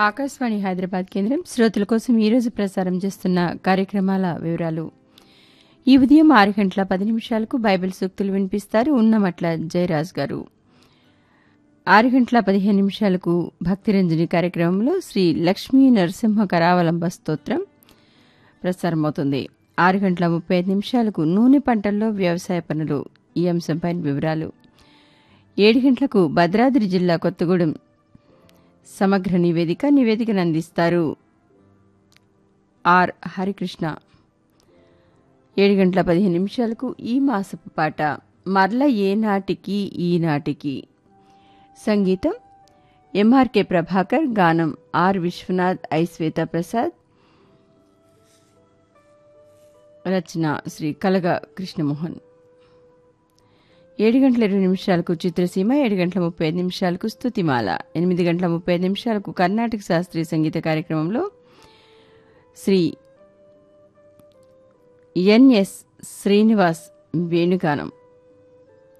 ఆకాశవాణి హైదరాబాద్ కేంద్రం శ్రోతల కోసం ఈరోజు ప్రసారం చేస్తున్న కార్యక్రమాల వివరాలు ఈ ఉదయం ఆరు గంటల పది నిమిషాలకు బైబిల్ సూక్తులు వినిపిస్తారు ఉన్నమట్ల జయరాజ్ గారు ఆరు గంటల పదిహేను నిమిషాలకు భక్తిరంజని కార్యక్రమంలో శ్రీ లక్ష్మీ నరసింహ కరావలంబ స్తోత్రం ప్రసారమవుతుంది ఆరు గంటల ముప్పై ఐదు నిమిషాలకు నూనె పంటల్లో వ్యవసాయ పనులు ఈ అంశంపై వివరాలు ఏడు గంటలకు భద్రాద్రి జిల్లా కొత్తగూడెం సమగ్ర నివేదిక నివేదికను అందిస్తారు ఆర్ హరికృష్ణ ఏడు గంటల పదిహేను నిమిషాలకు ఈ మాసపు పాట మరల ఏనాటికి ఈనాటికి సంగీతం ఎంఆర్కే ప్రభాకర్ గానం ఆర్ విశ్వనాథ్ ఐ శ్వేత ప్రసాద్ రచన శ్రీ కలగ కృష్ణమోహన్ ఏడు గంటల ఇరవై నిమిషాలకు చిత్రసీమ ఏడు గంటల ముప్పై ఐదు నిమిషాలకు స్తుతిమాల ఎనిమిది గంటల ముప్పై ఐదు నిమిషాలకు కర్ణాటక శాస్త్రీయ సంగీత కార్యక్రమంలో శ్రీ ఎన్ఎస్ శ్రీనివాస్ వేణుగానం